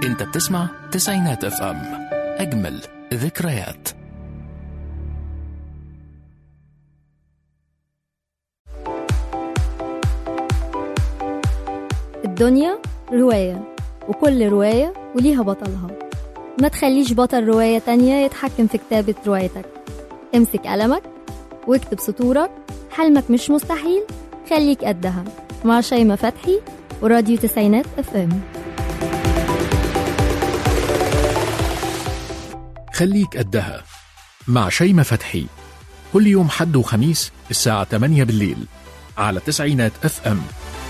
انت بتسمع تسعينات اف ام اجمل ذكريات الدنيا رواية وكل رواية وليها بطلها ما تخليش بطل رواية تانية يتحكم في كتابة روايتك امسك قلمك واكتب سطورك حلمك مش مستحيل خليك قدها مع شيماء فتحي وراديو تسعينات اف ام خليك قدها مع شيماء فتحي كل يوم حد وخميس الساعة 8 بالليل على تسعينات اف ام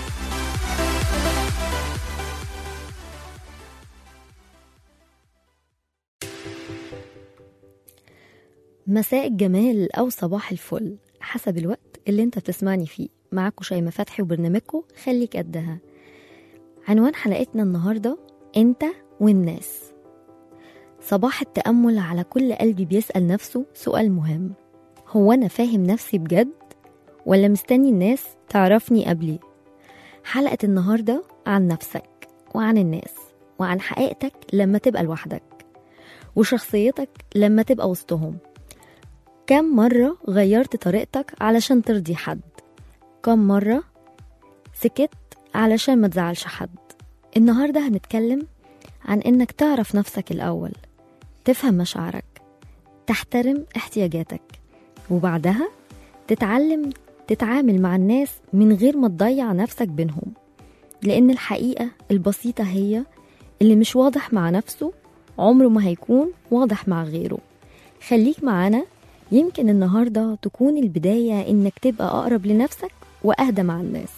مساء الجمال أو صباح الفل حسب الوقت اللي انت بتسمعني فيه معاكم شيماء فتحي وبرنامجكم خليك قدها عنوان حلقتنا النهاردة انت والناس صباح التأمل على كل قلبي بيسأل نفسه سؤال مهم هو أنا فاهم نفسي بجد ولا مستني الناس تعرفني قبلي حلقة النهاردة عن نفسك وعن الناس وعن حقيقتك لما تبقى لوحدك وشخصيتك لما تبقى وسطهم كم مرة غيرت طريقتك علشان ترضي حد كم مرة سكت علشان ما تزعلش حد النهاردة هنتكلم عن إنك تعرف نفسك الأول تفهم مشاعرك تحترم احتياجاتك وبعدها تتعلم تتعامل مع الناس من غير ما تضيع نفسك بينهم لأن الحقيقة البسيطة هي اللي مش واضح مع نفسه عمره ما هيكون واضح مع غيره خليك معانا يمكن النهاردة تكون البداية إنك تبقى أقرب لنفسك وأهدى مع الناس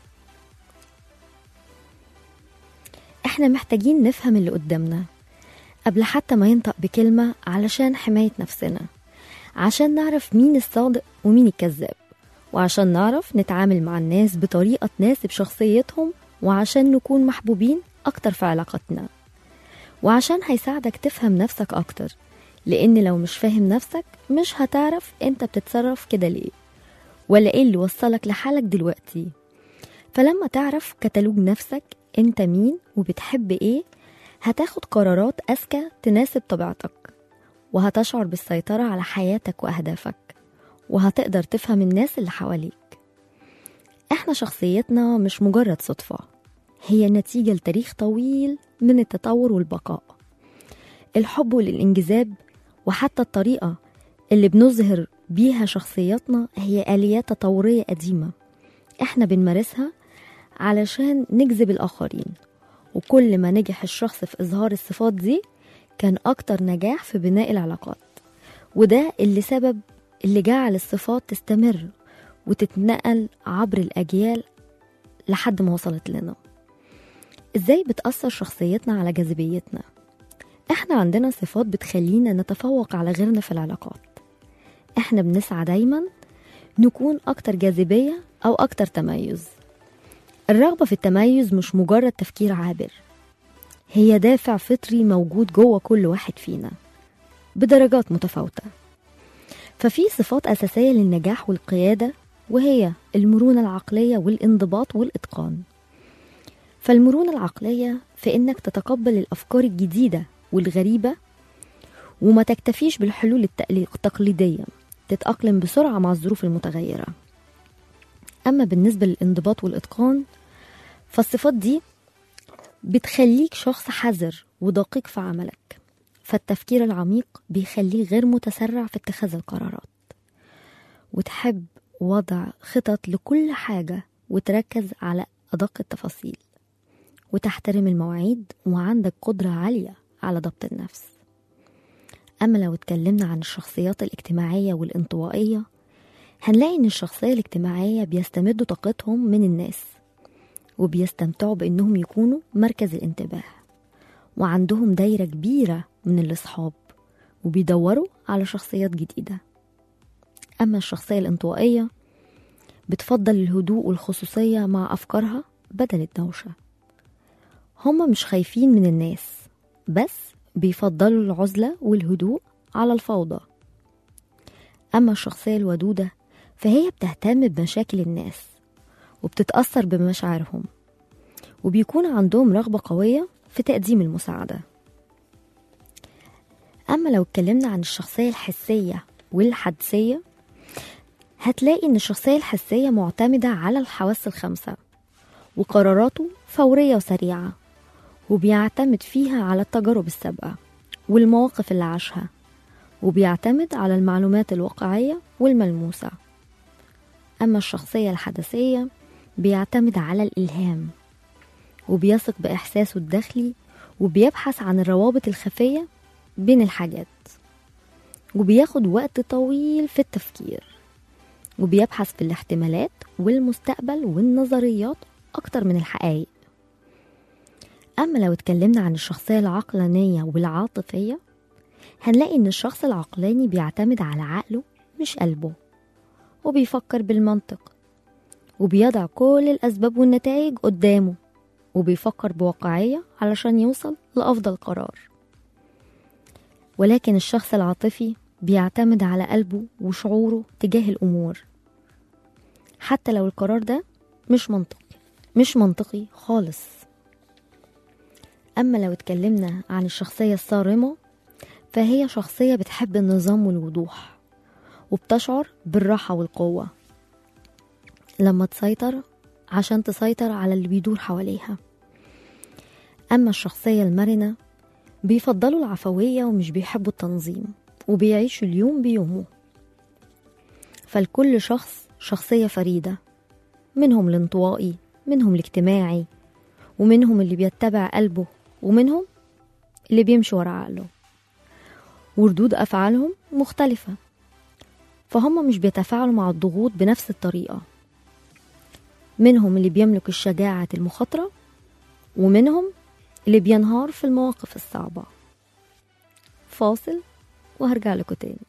إحنا محتاجين نفهم اللي قدامنا قبل حتى ما ينطق بكلمة علشان حماية نفسنا عشان نعرف مين الصادق ومين الكذاب وعشان نعرف نتعامل مع الناس بطريقة تناسب شخصيتهم وعشان نكون محبوبين أكتر في علاقتنا وعشان هيساعدك تفهم نفسك أكتر لأن لو مش فاهم نفسك مش هتعرف أنت بتتصرف كده ليه ولا إيه اللي وصلك لحالك دلوقتي فلما تعرف كتالوج نفسك أنت مين وبتحب إيه هتاخد قرارات أذكى تناسب طبيعتك وهتشعر بالسيطرة على حياتك وأهدافك وهتقدر تفهم الناس اللي حواليك احنا شخصيتنا مش مجرد صدفة هي نتيجة لتاريخ طويل من التطور والبقاء الحب والانجذاب وحتى الطريقة اللي بنظهر بيها شخصياتنا هي آليات تطورية قديمة احنا بنمارسها علشان نجذب الآخرين وكل ما نجح الشخص في إظهار الصفات دي كان أكتر نجاح في بناء العلاقات وده اللي سبب اللي جعل الصفات تستمر وتتنقل عبر الأجيال لحد ما وصلت لنا إزاي بتأثر شخصيتنا على جاذبيتنا إحنا عندنا صفات بتخلينا نتفوق على غيرنا في العلاقات إحنا بنسعى دايما نكون أكتر جاذبية أو أكتر تميز الرغبة في التميز مش مجرد تفكير عابر هي دافع فطري موجود جوه كل واحد فينا بدرجات متفاوتة ففي صفات أساسية للنجاح والقيادة وهي المرونة العقلية والانضباط والإتقان فالمرونة العقلية في إنك تتقبل الأفكار الجديدة والغريبة وما تكتفيش بالحلول التقلي- التقليدية تتأقلم بسرعة مع الظروف المتغيرة أما بالنسبة للانضباط والإتقان فالصفات دي بتخليك شخص حذر ودقيق في عملك فالتفكير العميق بيخليك غير متسرع في اتخاذ القرارات وتحب وضع خطط لكل حاجة وتركز على أدق التفاصيل وتحترم المواعيد وعندك قدرة عالية على ضبط النفس أما لو اتكلمنا عن الشخصيات الاجتماعية والانطوائية هنلاقي إن الشخصية الاجتماعية بيستمدوا طاقتهم من الناس وبيستمتعوا بإنهم يكونوا مركز الانتباه وعندهم دايرة كبيرة من الأصحاب وبيدوروا على شخصيات جديدة أما الشخصية الانطوائية بتفضل الهدوء والخصوصية مع أفكارها بدل الدوشة هما مش خايفين من الناس بس بيفضلوا العزلة والهدوء على الفوضى أما الشخصية الودودة فهي بتهتم بمشاكل الناس وبتتأثر بمشاعرهم وبيكون عندهم رغبة قوية في تقديم المساعدة أما لو اتكلمنا عن الشخصية الحسية والحدسية هتلاقي إن الشخصية الحسية معتمدة على الحواس الخمسة وقراراته فورية وسريعة وبيعتمد فيها على التجارب السابقة والمواقف اللي عاشها وبيعتمد على المعلومات الواقعية والملموسة أما الشخصية الحدثية بيعتمد على الإلهام وبيثق بإحساسه الداخلي وبيبحث عن الروابط الخفية بين الحاجات وبياخد وقت طويل في التفكير وبيبحث في الاحتمالات والمستقبل والنظريات أكتر من الحقائق أما لو اتكلمنا عن الشخصية العقلانية والعاطفية هنلاقي إن الشخص العقلاني بيعتمد على عقله مش قلبه وبيفكر بالمنطق وبيضع كل الأسباب والنتائج قدامه وبيفكر بواقعية علشان يوصل لأفضل قرار ولكن الشخص العاطفي بيعتمد على قلبه وشعوره تجاه الأمور حتى لو القرار ده مش منطقي مش منطقي خالص أما لو اتكلمنا عن الشخصية الصارمة فهي شخصية بتحب النظام والوضوح وبتشعر بالراحة والقوة لما تسيطر عشان تسيطر على اللي بيدور حواليها أما الشخصية المرنة بيفضلوا العفوية ومش بيحبوا التنظيم وبيعيشوا اليوم بيومه فلكل شخص شخصية فريدة منهم الانطوائي منهم الاجتماعي ومنهم اللي بيتبع قلبه ومنهم اللي بيمشي ورا عقله وردود أفعالهم مختلفة فهم مش بيتفاعلوا مع الضغوط بنفس الطريقة منهم اللي بيملك الشجاعة المخاطرة ومنهم اللي بينهار في المواقف الصعبة فاصل وهرجع لكم تاني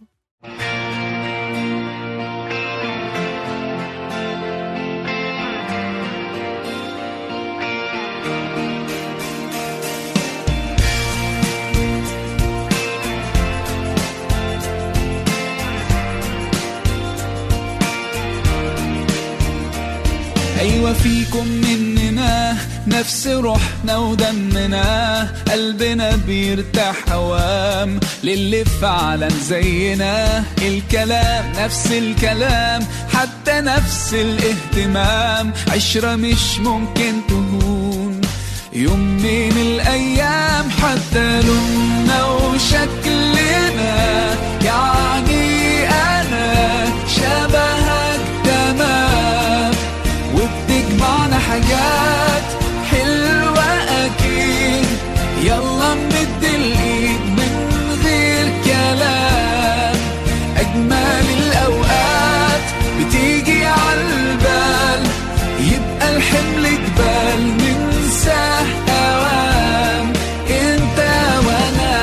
أيوة فيكم مننا نفس روحنا ودمنا قلبنا بيرتاح هوام للي فعلا زينا الكلام نفس الكلام حتى نفس الاهتمام عشرة مش ممكن تهون يوم من الأيام حتى لوننا وشكلنا يعني أنا شبهك تمام وبتجمعنا حاجات حلوة أكيد يلا نمد الإيد من غير كلام أجمل الأوقات بتيجي عالبال يبقى الحمل جبال ننساه أوام انت وانا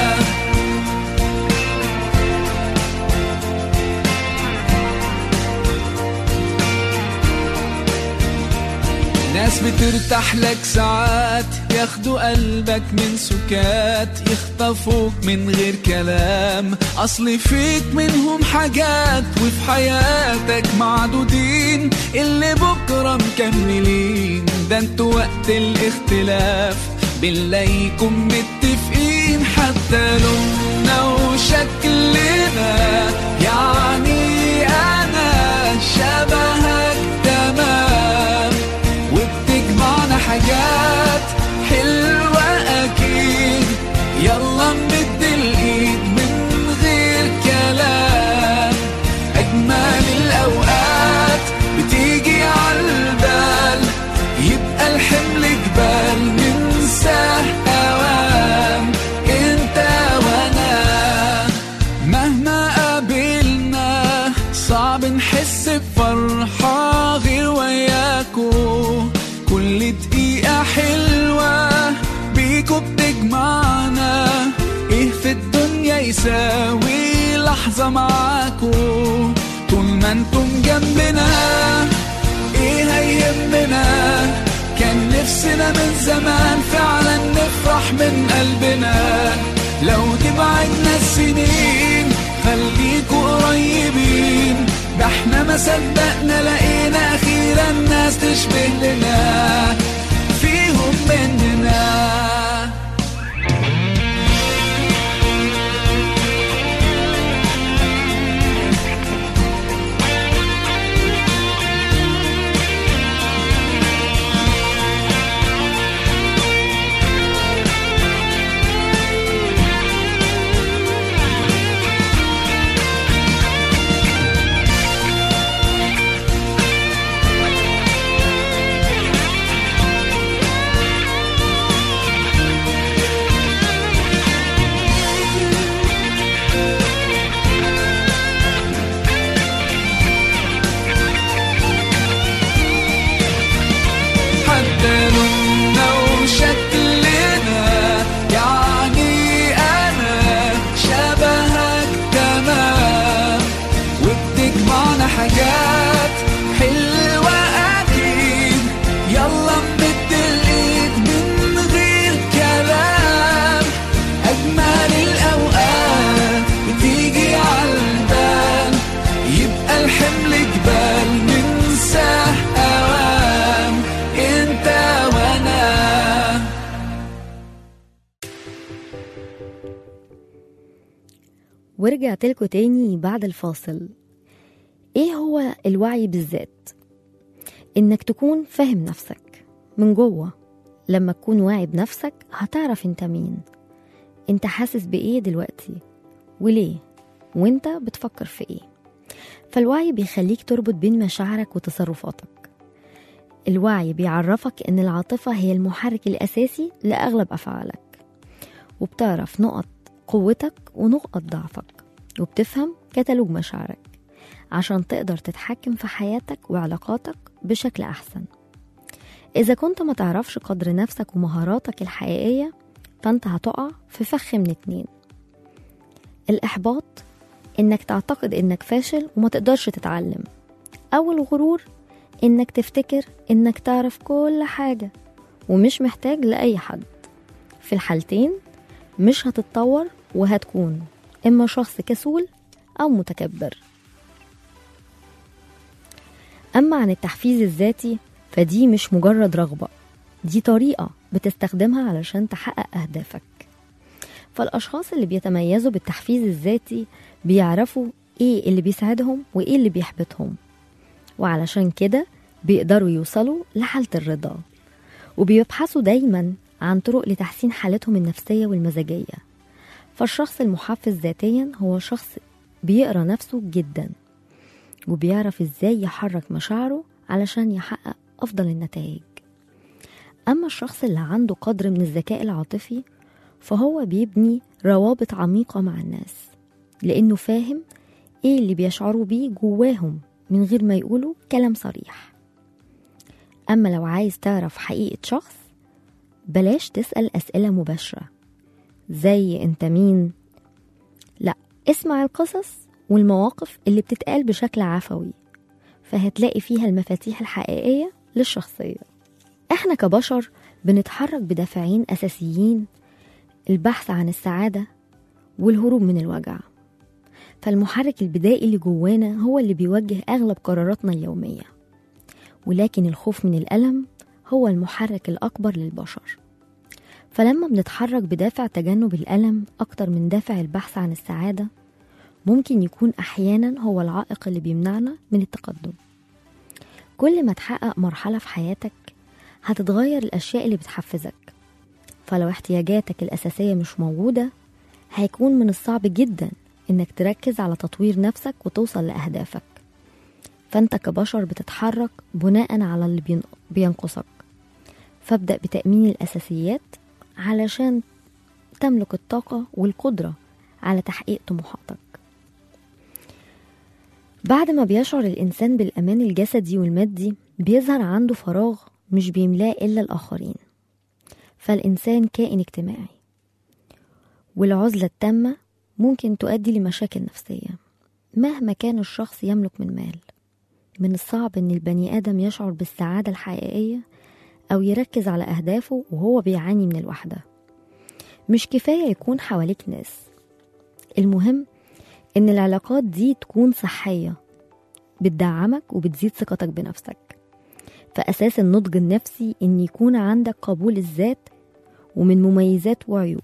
ناس بترتاح لك ساعات ياخدوا قلبك من سكات يخطفوك من غير كلام اصل فيك منهم حاجات وفي حياتك معدودين اللي بكره مكملين ده انتوا وقت الاختلاف بنلاقيكم متفقين حتى لوننا وشكلنا يعني انا شبهك تمام وبتجمعنا حاجات حلوة أكيد يلا نمد الإيد من غير كلام أجمل الأوقات بتيجي عالبال يبقى الحمل جبال ننساه أوام انت وانا مهما قابلنا صعب نحس بفرحة غير وياكو كل دقيقة حلوة بيكو بتجمعنا ايه في الدنيا يساوي لحظة معاكو طول ما انتم جنبنا ايه هيهمنا كان نفسنا من زمان فعلا نفرح من قلبنا لو تبعدنا السنين خليكوا قريبين ده احنا ما صدقنا لقينا اخيرا ناس تشبه لنا فيهم مننا ورجعت لكم تاني بعد الفاصل ايه هو الوعي بالذات انك تكون فاهم نفسك من جوه لما تكون واعي بنفسك هتعرف انت مين انت حاسس بايه دلوقتي وليه وانت بتفكر في ايه فالوعي بيخليك تربط بين مشاعرك وتصرفاتك الوعي بيعرفك ان العاطفة هي المحرك الاساسي لاغلب افعالك وبتعرف نقط قوتك ونقط ضعفك وبتفهم كتالوج مشاعرك عشان تقدر تتحكم في حياتك وعلاقاتك بشكل أحسن إذا كنت ما تعرفش قدر نفسك ومهاراتك الحقيقية فأنت هتقع في فخ من اتنين الإحباط إنك تعتقد إنك فاشل وما تقدرش تتعلم أو الغرور إنك تفتكر إنك تعرف كل حاجة ومش محتاج لأي حد في الحالتين مش هتتطور وهتكون إما شخص كسول أو متكبر أما عن التحفيز الذاتي فدي مش مجرد رغبة دي طريقة بتستخدمها علشان تحقق أهدافك فالأشخاص اللي بيتميزوا بالتحفيز الذاتي بيعرفوا إيه اللي بيسعدهم وإيه اللي بيحبطهم وعلشان كده بيقدروا يوصلوا لحالة الرضا وبيبحثوا دايما عن طرق لتحسين حالتهم النفسية والمزاجية فالشخص المحفز ذاتيا هو شخص بيقرا نفسه جدا وبيعرف ازاي يحرك مشاعره علشان يحقق أفضل النتائج أما الشخص اللي عنده قدر من الذكاء العاطفي فهو بيبني روابط عميقة مع الناس لأنه فاهم إيه اللي بيشعروا بيه جواهم من غير ما يقولوا كلام صريح أما لو عايز تعرف حقيقة شخص بلاش تسأل أسئلة مباشرة زي أنت مين؟ لا اسمع القصص والمواقف اللي بتتقال بشكل عفوي فهتلاقي فيها المفاتيح الحقيقية للشخصية احنا كبشر بنتحرك بدافعين أساسيين البحث عن السعادة والهروب من الوجع فالمحرك البدائي اللي جوانا هو اللي بيوجه أغلب قراراتنا اليومية ولكن الخوف من الألم هو المحرك الأكبر للبشر فلما بنتحرك بدافع تجنب الألم أكتر من دافع البحث عن السعادة ممكن يكون أحيانا هو العائق اللي بيمنعنا من التقدم كل ما تحقق مرحلة في حياتك هتتغير الأشياء اللي بتحفزك فلو احتياجاتك الأساسية مش موجودة هيكون من الصعب جدا إنك تركز على تطوير نفسك وتوصل لأهدافك فأنت كبشر بتتحرك بناء على اللي بين- بينقصك فابدأ بتأمين الأساسيات علشان تملك الطاقة والقدرة على تحقيق طموحاتك بعد ما بيشعر الإنسان بالأمان الجسدي والمادي بيظهر عنده فراغ مش بيملاه إلا الآخرين فالإنسان كائن اجتماعي والعزلة التامة ممكن تؤدي لمشاكل نفسية مهما كان الشخص يملك من مال من الصعب إن البني آدم يشعر بالسعادة الحقيقية أو يركز على أهدافه وهو بيعاني من الوحدة مش كفاية يكون حواليك ناس المهم إن العلاقات دي تكون صحية بتدعمك وبتزيد ثقتك بنفسك فأساس النضج النفسي إن يكون عندك قبول الذات ومن مميزات وعيوب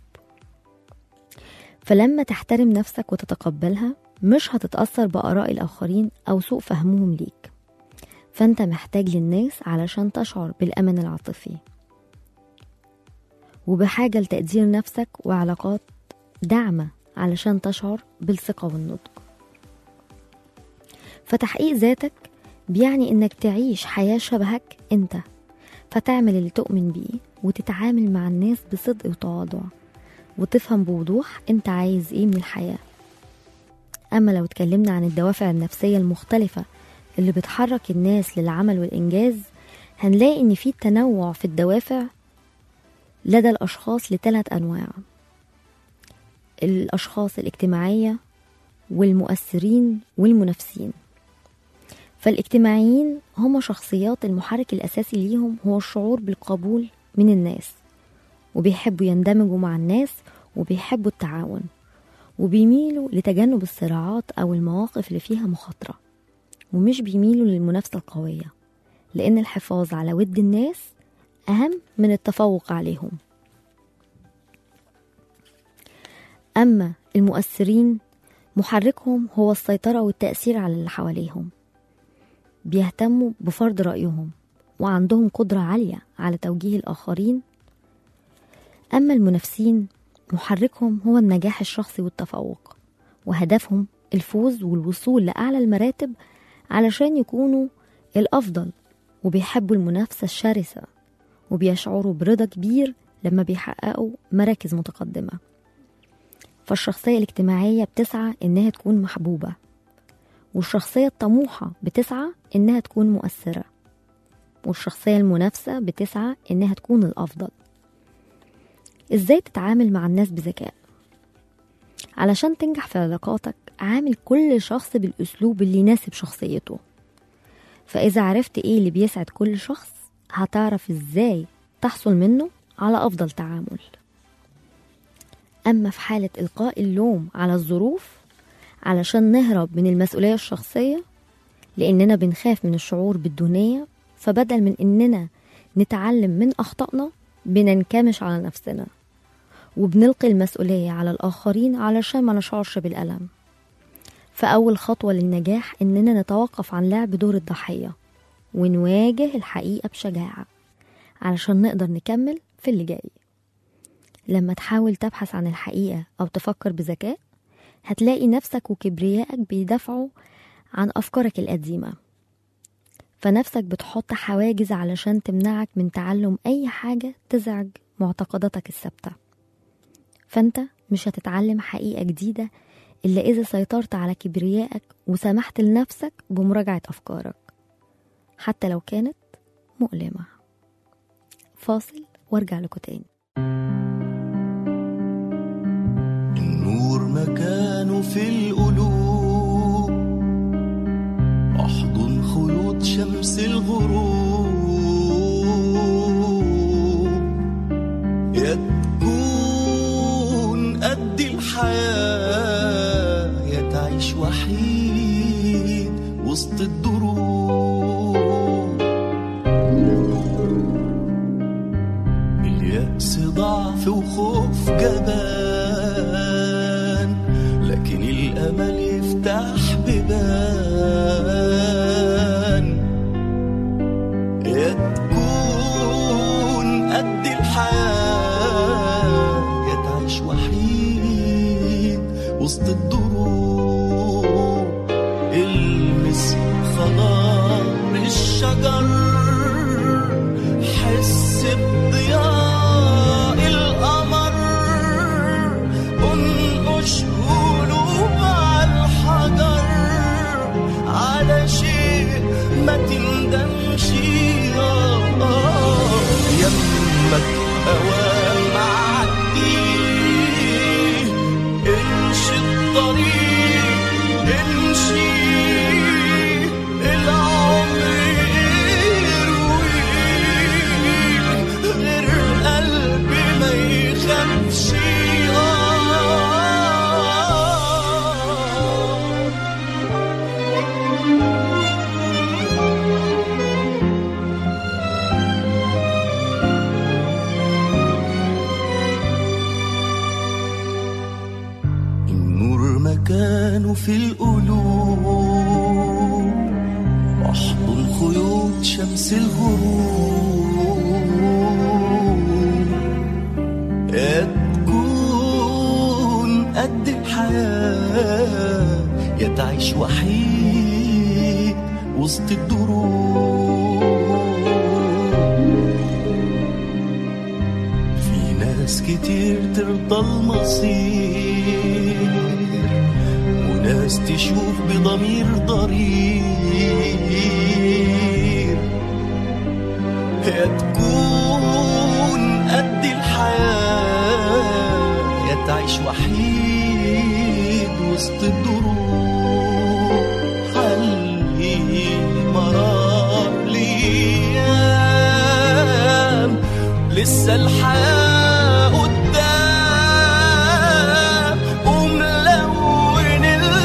فلما تحترم نفسك وتتقبلها مش هتتأثر بآراء الآخرين أو سوء فهمهم ليك فأنت محتاج للناس علشان تشعر بالأمن العاطفي وبحاجة لتقدير نفسك وعلاقات داعمة علشان تشعر بالثقة والنضج فتحقيق ذاتك بيعني انك تعيش حياة شبهك انت فتعمل اللي تؤمن بيه وتتعامل مع الناس بصدق وتواضع وتفهم بوضوح انت عايز ايه من الحياة اما لو اتكلمنا عن الدوافع النفسية المختلفة اللي بتحرك الناس للعمل والانجاز هنلاقي ان في تنوع في الدوافع لدى الاشخاص لثلاث انواع الاشخاص الاجتماعية والمؤثرين والمنافسين فالاجتماعيين هم شخصيات المحرك الأساسي ليهم هو الشعور بالقبول من الناس وبيحبوا يندمجوا مع الناس وبيحبوا التعاون وبيميلوا لتجنب الصراعات أو المواقف اللي فيها مخاطرة ومش بيميلوا للمنافسة القوية لأن الحفاظ على ود الناس أهم من التفوق عليهم أما المؤثرين محركهم هو السيطرة والتأثير على اللي حواليهم بيهتموا بفرض رأيهم وعندهم قدرة عالية على توجيه الآخرين أما المنافسين محركهم هو النجاح الشخصي والتفوق وهدفهم الفوز والوصول لأعلى المراتب علشان يكونوا الأفضل وبيحبوا المنافسة الشرسة وبيشعروا برضا كبير لما بيحققوا مراكز متقدمة فالشخصية الاجتماعية بتسعى إنها تكون محبوبة والشخصية الطموحة بتسعى إنها تكون مؤثرة والشخصية المنافسة بتسعى إنها تكون الأفضل إزاي تتعامل مع الناس بذكاء علشان تنجح في علاقاتك عامل كل شخص بالأسلوب اللي يناسب شخصيته فإذا عرفت إيه اللي بيسعد كل شخص هتعرف إزاي تحصل منه على أفضل تعامل أما في حالة إلقاء اللوم على الظروف علشان نهرب من المسؤولية الشخصية لأننا بنخاف من الشعور بالدونية فبدل من إننا نتعلم من أخطائنا بننكمش على نفسنا وبنلقي المسؤولية على الآخرين علشان ما نشعرش بالألم فأول خطوة للنجاح إننا نتوقف عن لعب دور الضحية ونواجه الحقيقة بشجاعة علشان نقدر نكمل في اللي جاي لما تحاول تبحث عن الحقيقة أو تفكر بذكاء هتلاقي نفسك وكبريائك بيدافعوا عن أفكارك القديمة فنفسك بتحط حواجز علشان تمنعك من تعلم أي حاجة تزعج معتقداتك الثابتة فأنت مش هتتعلم حقيقة جديدة إلا إذا سيطرت على كبريائك وسمحت لنفسك بمراجعة أفكارك حتى لو كانت مؤلمة فاصل وارجع لكم تاني النور مكانه في القلوب احضن خيوط شمس الغروب يا تكون قد الحياة يا تعيش وحيد وسط الدروب اليأس ضعف وخوف جبان لكن الأمل يفتح بيبان يا تكون قد الحياة يا تعيش وحيد وسط الدروب المس خضار الشجر حس بضياء القمر انقش قلوب على الحجر على شيء ما تندمش آه، آه، يمك اوام معدي امشي الطريق امشي العمر يرويك غير قلبي ما يخافش آه النور مكانه في القلوب احضن خيوط شمس الغروب يا تكون قد الحياة يا تعيش وحيد وسط الدروب في ناس كتير ترضى المصير وناس تشوف بضمير ضرير يا تكون قد الحياة يا تعيش وحيد وسط الدروب حلي مرار ليام لسه الحياة قدام وملون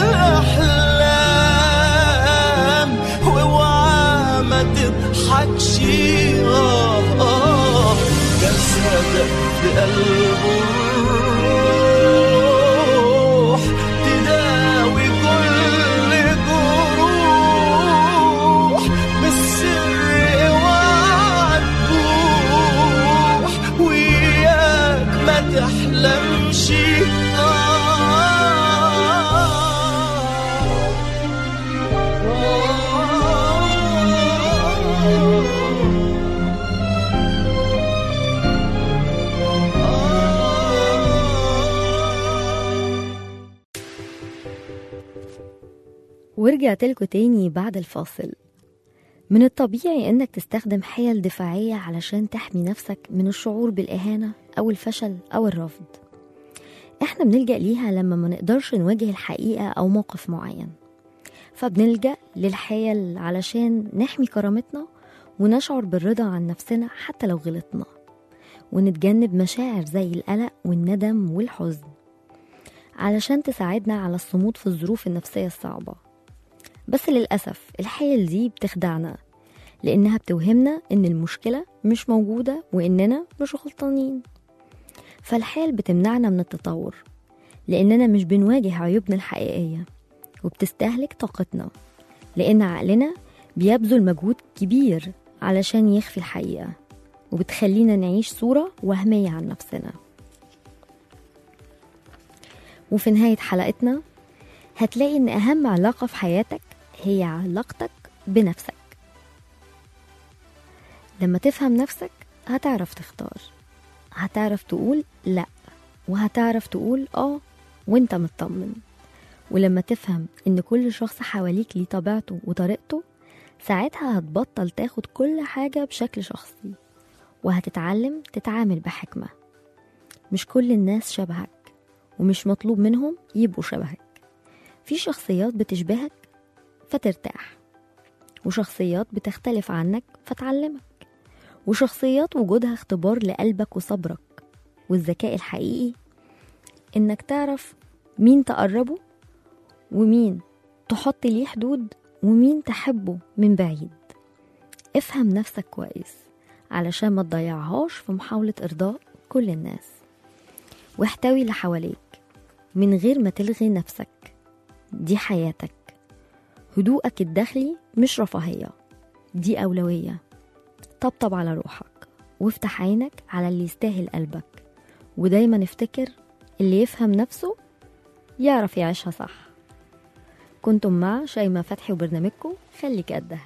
الأحلام واوعى ما تضحكش آه آه جسدك بقلبه الروح تداوي ورجعت لكم تاني بعد الفاصل من الطبيعي انك تستخدم حيل دفاعية علشان تحمي نفسك من الشعور بالإهانة أو الفشل أو الرفض احنا بنلجأ ليها لما ما نقدرش نواجه الحقيقة أو موقف معين فبنلجأ للحيل علشان نحمي كرامتنا ونشعر بالرضا عن نفسنا حتى لو غلطنا ونتجنب مشاعر زي القلق والندم والحزن علشان تساعدنا على الصمود في الظروف النفسية الصعبة بس للأسف الحيل دي بتخدعنا لأنها بتوهمنا إن المشكلة مش موجودة وإننا مش غلطانين فالحيل بتمنعنا من التطور لأننا مش بنواجه عيوبنا الحقيقية وبتستهلك طاقتنا لأن عقلنا بيبذل مجهود كبير علشان يخفي الحقيقة وبتخلينا نعيش صورة وهمية عن نفسنا وفي نهاية حلقتنا هتلاقي إن أهم علاقة في حياتك هي علاقتك بنفسك لما تفهم نفسك هتعرف تختار هتعرف تقول لأ وهتعرف تقول آه وانت مطمن ولما تفهم إن كل شخص حواليك ليه طبيعته وطريقته ساعتها هتبطل تاخد كل حاجة بشكل شخصي وهتتعلم تتعامل بحكمة مش كل الناس شبهك ومش مطلوب منهم يبقوا شبهك في شخصيات بتشبهك فترتاح وشخصيات بتختلف عنك فتعلمك وشخصيات وجودها اختبار لقلبك وصبرك والذكاء الحقيقي انك تعرف مين تقربه ومين تحط ليه حدود ومين تحبه من بعيد افهم نفسك كويس علشان ما تضيعهاش في محاولة إرضاء كل الناس واحتوي اللي حواليك من غير ما تلغي نفسك دي حياتك هدوءك الداخلي مش رفاهية دي أولوية طبطب على روحك وافتح عينك على اللي يستاهل قلبك ودايما افتكر اللي يفهم نفسه يعرف يعيشها صح كنتم مع شيماء فتحي وبرنامجكم خليك قدها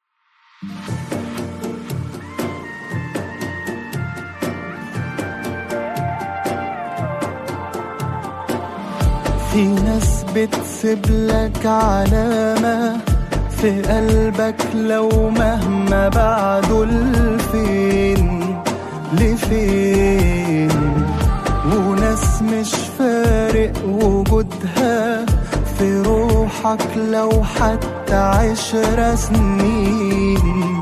في ناس بتسيب لك علامة في قلبك لو مهما بعدوا لفين لفين وناس مش فارق وجودها في روحك لو حتى عشر سنين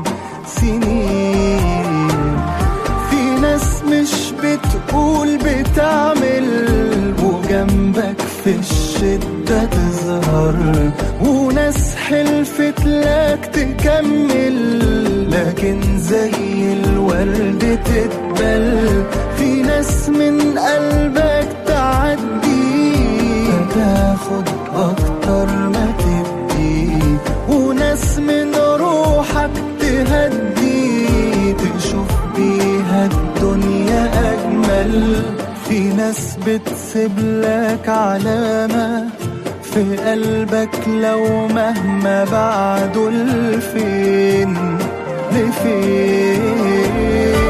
سنين في ناس مش بتقول بتعمل وجنبك في الشدة تظهر وناس حلفت لك تكمل لكن زي الورد تتبل في ناس من قلبك تعدي فتاخد أكتر ما تدي وناس من روحك تهدي تشوف بيها الدنيا أجمل في ناس بتسيب لك علامة في قلبك لو مهما بعدوا لفين لفين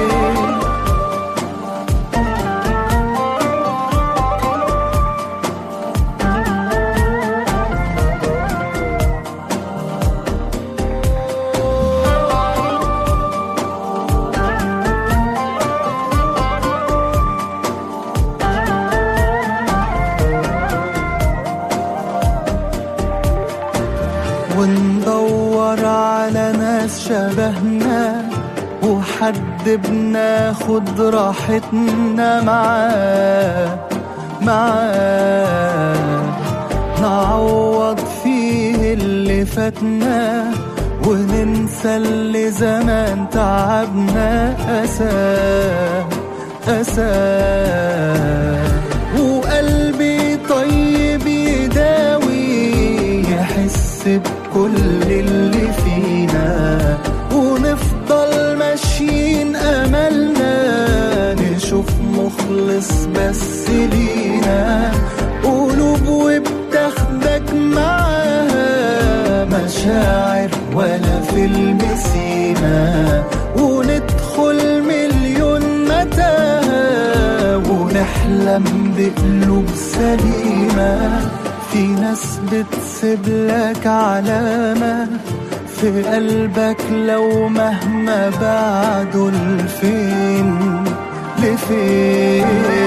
وندور على ناس شبهنا وحد بناخد راحتنا معاه معاه نعوض فيه اللي فاتنا وننسى اللي زمان تعبنا أساه أساه وقلبي طيب يداوي يحس بكل اللي فينا ونفضل ماشيين أملنا نشوف مخلص بس لينا قلوب وبتاخدك معاها مشاعر ولا فيلم سيما وندخل مليون متاهة ونحلم بقلوب سليمة في في ناس بتسيب لك علامة في قلبك لو مهما بعدوا لفين لفين